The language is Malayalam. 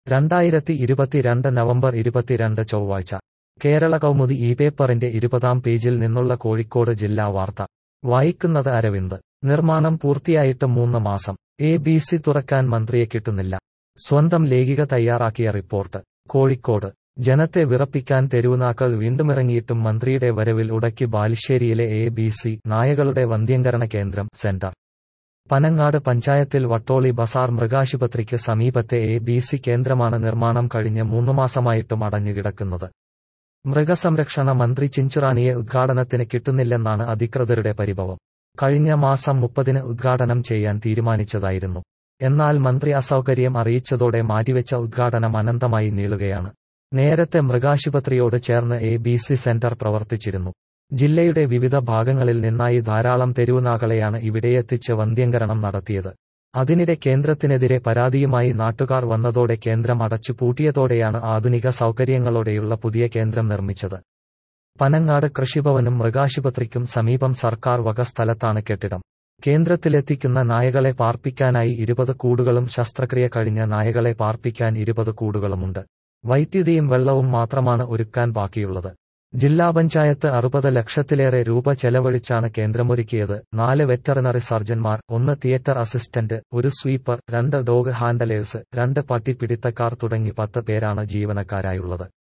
രണ്ടായിരത്തി ഇരുപത്തിരണ്ട് നവംബർ ഇരുപത്തിരണ്ട് ചൊവ്വാഴ്ച കേരള കൗമുദി ഈ പേപ്പറിന്റെ ഇരുപതാം പേജിൽ നിന്നുള്ള കോഴിക്കോട് ജില്ലാ വാർത്ത വായിക്കുന്നത് അരവിന്ദ് നിർമ്മാണം പൂർത്തിയായിട്ട് മൂന്ന് മാസം എ ബി സി തുറക്കാൻ മന്ത്രിയെ കിട്ടുന്നില്ല സ്വന്തം ലേഖിക തയ്യാറാക്കിയ റിപ്പോർട്ട് കോഴിക്കോട് ജനത്തെ വിറപ്പിക്കാൻ തെരുവുനാക്കൾ വീണ്ടുമിറങ്ങിയിട്ടും മന്ത്രിയുടെ വരവിൽ ഉടക്കി ബാലുശ്ശേരിയിലെ എ ബി സി നായകളുടെ വന്ധ്യംകരണ കേന്ദ്രം സെന്റർ പനങ്ങാട് പഞ്ചായത്തിൽ വട്ടോളി ബസാർ മൃഗാശുപത്രിക്ക് സമീപത്തെ എ ബി സി കേന്ദ്രമാണ് നിർമ്മാണം കഴിഞ്ഞ് മൂന്നു മാസമായിട്ടും അടഞ്ഞുകിടക്കുന്നത് മൃഗസംരക്ഷണ മന്ത്രി ചിഞ്ചുറാണിയെ ഉദ്ഘാടനത്തിന് കിട്ടുന്നില്ലെന്നാണ് അധികൃതരുടെ പരിഭവം കഴിഞ്ഞ മാസം മുപ്പതിന് ഉദ്ഘാടനം ചെയ്യാൻ തീരുമാനിച്ചതായിരുന്നു എന്നാൽ മന്ത്രി അസൗകര്യം അറിയിച്ചതോടെ മാറ്റിവെച്ച ഉദ്ഘാടനം അനന്തമായി നീളുകയാണ് നേരത്തെ മൃഗാശുപത്രിയോട് ചേർന്ന് എ ബി സി സെന്റർ പ്രവർത്തിച്ചിരുന്നു ജില്ലയുടെ വിവിധ ഭാഗങ്ങളിൽ നിന്നായി ധാരാളം തെരുവുനാകളെയാണ് ഇവിടെയെത്തിച്ച് വന്ധ്യംകരണം നടത്തിയത് അതിനിടെ കേന്ദ്രത്തിനെതിരെ പരാതിയുമായി നാട്ടുകാർ വന്നതോടെ കേന്ദ്രം അടച്ചു പൂട്ടിയതോടെയാണ് ആധുനിക സൗകര്യങ്ങളോടെയുള്ള പുതിയ കേന്ദ്രം നിർമ്മിച്ചത് പനങ്ങാട് കൃഷിഭവനും മൃഗാശുപത്രിക്കും സമീപം സർക്കാർ വക സ്ഥലത്താണ് കെട്ടിടം കേന്ദ്രത്തിലെത്തിക്കുന്ന നായകളെ പാർപ്പിക്കാനായി ഇരുപത് കൂടുകളും ശസ്ത്രക്രിയ കഴിഞ്ഞ നായകളെ പാർപ്പിക്കാൻ ഇരുപത് കൂടുകളുമുണ്ട് വൈദ്യുതിയും വെള്ളവും മാത്രമാണ് ഒരുക്കാൻ ബാക്കിയുള്ളത് ജില്ലാ പഞ്ചായത്ത് അറുപത് ലക്ഷത്തിലേറെ രൂപ ചെലവഴിച്ചാണ് കേന്ദ്രമൊരുക്കിയത് നാല് വെറ്ററിനറി സർജൻമാർ ഒന്ന് തിയേറ്റർ അസിസ്റ്റന്റ് ഒരു സ്വീപ്പർ രണ്ട് ഡോഗ് ഹാൻഡലേഴ്സ് രണ്ട് പട്ടി പിടിത്തക്കാർ തുടങ്ങി പത്ത് പേരാണ് ജീവനക്കാരായുള്ളത്